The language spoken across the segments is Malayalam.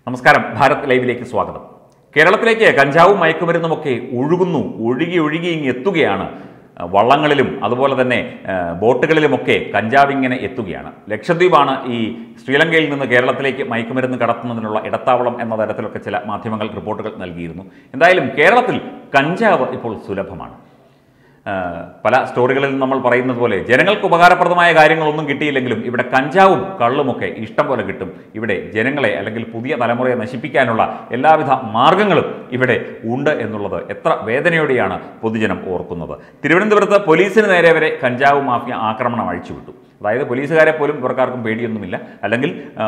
നമസ്കാരം ഭാരത് ലൈവിലേക്ക് സ്വാഗതം കേരളത്തിലേക്ക് കഞ്ചാവും മയക്കുമരുന്നുമൊക്കെ ഒഴുകുന്നു ഒഴുകി ഒഴുകി ഇങ്ങ് എത്തുകയാണ് അഹ് വള്ളങ്ങളിലും അതുപോലെ തന്നെ അഹ് ബോട്ടുകളിലുമൊക്കെ കഞ്ചാവ് ഇങ്ങനെ എത്തുകയാണ് ലക്ഷദ്വീപാണ് ഈ ശ്രീലങ്കയിൽ നിന്ന് കേരളത്തിലേക്ക് മയക്കുമരുന്ന് കടത്തുന്നതിനുള്ള ഇടത്താവളം എന്ന തരത്തിലൊക്കെ ചില മാധ്യമങ്ങൾ റിപ്പോർട്ടുകൾ നൽകിയിരുന്നു എന്തായാലും കേരളത്തിൽ കഞ്ചാവ് ഇപ്പോൾ സുലഭമാണ് ആഹ് പല സ്റ്റോറികളിൽ നമ്മൾ പറയുന്നത് പോലെ ജനങ്ങൾക്ക് ഉപകാരപ്രദമായ കാര്യങ്ങളൊന്നും കിട്ടിയില്ലെങ്കിലും ഇവിടെ കഞ്ചാവും കള്ളുമൊക്കെ ഇഷ്ടം പോലെ കിട്ടും ഇവിടെ ജനങ്ങളെ അല്ലെങ്കിൽ പുതിയ തലമുറയെ നശിപ്പിക്കാനുള്ള എല്ലാവിധ മാർഗങ്ങളും ഇവിടെ ഉണ്ട് എന്നുള്ളത് എത്ര വേദനയോടെയാണ് പൊതുജനം ഓർക്കുന്നത് തിരുവനന്തപുരത്ത് പോലീസിന് നേരെ വരെ കഞ്ചാവ് മാഫിയ ആക്രമണം അഴിച്ചുവിട്ടു അതായത് പോലീസുകാരെ പോലും ഇവർക്കാർക്കും പേടിയൊന്നുമില്ല അല്ലെങ്കിൽ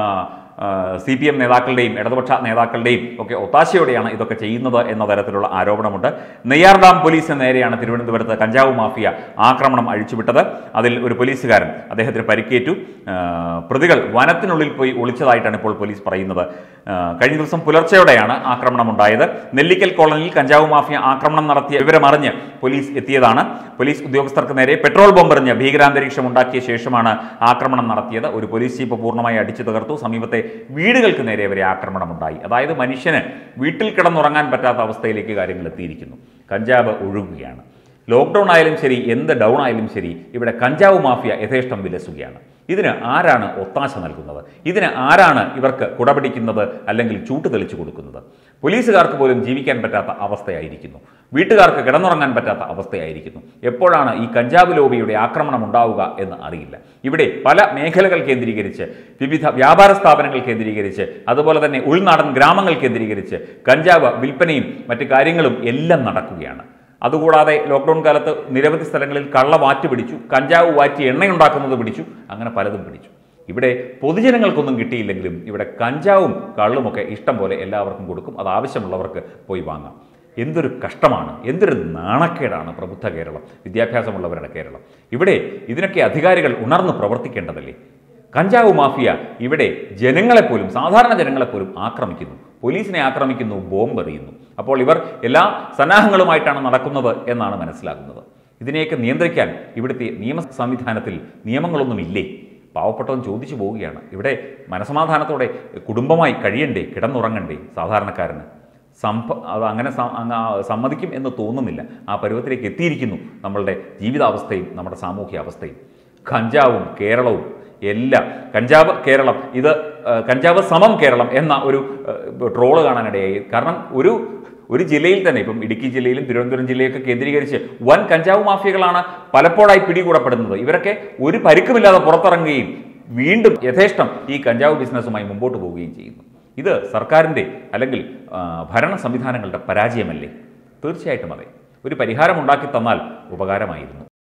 സി പി എം നേതാക്കളുടെയും ഇടതുപക്ഷ നേതാക്കളുടെയും ഒക്കെ ഒത്താശയോടെയാണ് ഇതൊക്കെ ചെയ്യുന്നത് എന്ന തരത്തിലുള്ള ആരോപണമുണ്ട് നെയ്യാർ ഡാം പോലീസിന് നേരെയാണ് തിരുവനന്തപുരത്ത് കഞ്ചാവ് മാഫിയ ആക്രമണം അഴിച്ചുവിട്ടത് അതിൽ ഒരു പോലീസുകാരൻ അദ്ദേഹത്തിന് പരിക്കേറ്റു ആ, പ്രതികൾ വനത്തിനുള്ളിൽ പോയി ഒളിച്ചതായിട്ടാണ് ഇപ്പോൾ പോലീസ് പറയുന്നത് ആ, കഴിഞ്ഞ ദിവസം പുലർച്ചെയോടെയാണ് ആക്രമണം ഉണ്ടായത് നെല്ലിക്കൽ കോളനിയിൽ കഞ്ചാവ് മാഫിയ ആക്രമണം നടത്തിയ വിവരമറിഞ്ഞ് പോലീസ് എത്തിയതാണ് പോലീസ് ഉദ്യോഗസ്ഥർക്ക് നേരെ പെട്രോൾ ബോംബെറിഞ്ഞ് ഭീകരാന്തരീക്ഷം ഉണ്ടാക്കിയ ശേഷമാണ് ആക്രമണം നടത്തിയത് ഒരു പോലീസ് ജീപ്പ് പൂർണ്ണമായി അടിച്ചു തകർത്തു സമീപത്തെ വീടുകൾക്ക് നേരെ വരെ ആക്രമണം ഉണ്ടായി അതായത് മനുഷ്യന് വീട്ടിൽ കിടന്നുറങ്ങാൻ പറ്റാത്ത അവസ്ഥയിലേക്ക് കാര്യങ്ങൾ എത്തിയിരിക്കുന്നു കഞ്ചാവ് ഒഴുകുകയാണ് ലോക്ക്ഡൗൺ ആയാലും ശരി എന്ത് ഡൗൺ ആയാലും ശരി ഇവിടെ കഞ്ചാവ് മാഫിയ യഥേഷ്ടം വിലസുകയാണ് ഇതിന് ആരാണ് ഒത്താശ നൽകുന്നത് ഇതിന് ആരാണ് ഇവർക്ക് കുടപിടിക്കുന്നത് അല്ലെങ്കിൽ ചൂട്ട് തെളിച്ചു കൊടുക്കുന്നത് പോലീസുകാർക്ക് പോലും ജീവിക്കാൻ പറ്റാത്ത അവസ്ഥയായിരിക്കുന്നു വീട്ടുകാർക്ക് കിടന്നുറങ്ങാൻ പറ്റാത്ത അവസ്ഥയായിരിക്കുന്നു എപ്പോഴാണ് ഈ കഞ്ചാവ് ലോബിയുടെ ആക്രമണം ഉണ്ടാവുക എന്ന് അറിയില്ല ഇവിടെ പല മേഖലകൾ കേന്ദ്രീകരിച്ച് വിവിധ വ്യാപാര സ്ഥാപനങ്ങൾ കേന്ദ്രീകരിച്ച് അതുപോലെ തന്നെ ഉൾനാടൻ ഗ്രാമങ്ങൾ കേന്ദ്രീകരിച്ച് കഞ്ചാവ് വിൽപ്പനയും മറ്റു കാര്യങ്ങളും എല്ലാം നടക്കുകയാണ് അതുകൂടാതെ ലോക്ക്ഡൗൺ കാലത്ത് നിരവധി സ്ഥലങ്ങളിൽ കള്ള വാറ്റ് പിടിച്ചു കഞ്ചാവ് വാറ്റി എണ്ണയുണ്ടാക്കുന്നത് പിടിച്ചു അങ്ങനെ പലതും പിടിച്ചു ഇവിടെ പൊതുജനങ്ങൾക്കൊന്നും കിട്ടിയില്ലെങ്കിലും ഇവിടെ കഞ്ചാവും കള്ളുമൊക്കെ ഇഷ്ടം പോലെ എല്ലാവർക്കും കൊടുക്കും അത് ആവശ്യമുള്ളവർക്ക് പോയി വാങ്ങാം എന്തൊരു കഷ്ടമാണ് എന്തൊരു നാണക്കേടാണ് പ്രബുദ്ധ കേരളം വിദ്യാഭ്യാസമുള്ളവരുടെ കേരളം ഇവിടെ ഇതിനൊക്കെ അധികാരികൾ ഉണർന്ന് പ്രവർത്തിക്കേണ്ടതല്ലേ കഞ്ചാവ് മാഫിയ ഇവിടെ ജനങ്ങളെപ്പോലും സാധാരണ ജനങ്ങളെപ്പോലും ആക്രമിക്കുന്നു പോലീസിനെ ആക്രമിക്കുന്നു ബോംബ് എറിയുന്നു അപ്പോൾ ഇവർ എല്ലാ സന്നാഹങ്ങളുമായിട്ടാണ് നടക്കുന്നത് എന്നാണ് മനസ്സിലാകുന്നത് ഇതിനെയൊക്കെ നിയന്ത്രിക്കാൻ ഇവിടുത്തെ നിയമ സംവിധാനത്തിൽ നിയമങ്ങളൊന്നുമില്ലേ പാവപ്പെട്ടവൻ ചോദിച്ചു പോവുകയാണ് ഇവിടെ മനസമാധാനത്തോടെ കുടുംബമായി കഴിയണ്ടേ കിടന്നുറങ്ങണ്ടേ സാധാരണക്കാരന് സംഭ അത് അങ്ങനെ സ- അങ്ങ് ആ സമ്മതിക്കും എന്ന് തോന്നുന്നില്ല ആ പരുവത്തിലേക്ക് എത്തിയിരിക്കുന്നു നമ്മളുടെ ജീവിതാവസ്ഥയും നമ്മുടെ സാമൂഹ്യ അവസ്ഥയും കഞ്ചാവും കേരളവും എല്ലാം കഞ്ചാവ് കേരളം ഇത് ആ, കഞ്ചാവ് സമം കേരളം എന്ന ഒരു ആ, ട്രോള് കാണാനിടയായി കാരണം ഒരു ഒരു ജില്ലയിൽ തന്നെ ഇപ്പം ഇടുക്കി ജില്ലയിലും തിരുവനന്തപുരം ജില്ലയൊക്കെ കേന്ദ്രീകരിച്ച് വൻ കഞ്ചാവ് മാഫിയകളാണ് പലപ്പോഴായി പിടികൂടപ്പെടുന്നത് ഇവരൊക്കെ ഒരു പരിക്കുമില്ലാതെ പുറത്തിറങ്ങുകയും വീണ്ടും യഥേഷ്ടം ഈ കഞ്ചാവ് ബിസിനസ്സുമായി മുമ്പോട്ട് പോവുകയും ചെയ്യുന്നു ഇത് സർക്കാരിൻ്റെ അല്ലെങ്കിൽ ആ, ഭരണ സംവിധാനങ്ങളുടെ പരാജയമല്ലേ തീർച്ചയായിട്ടും അതെ ഒരു പരിഹാരം ഉണ്ടാക്കി തന്നാൽ ഉപകാരമായിരുന്നു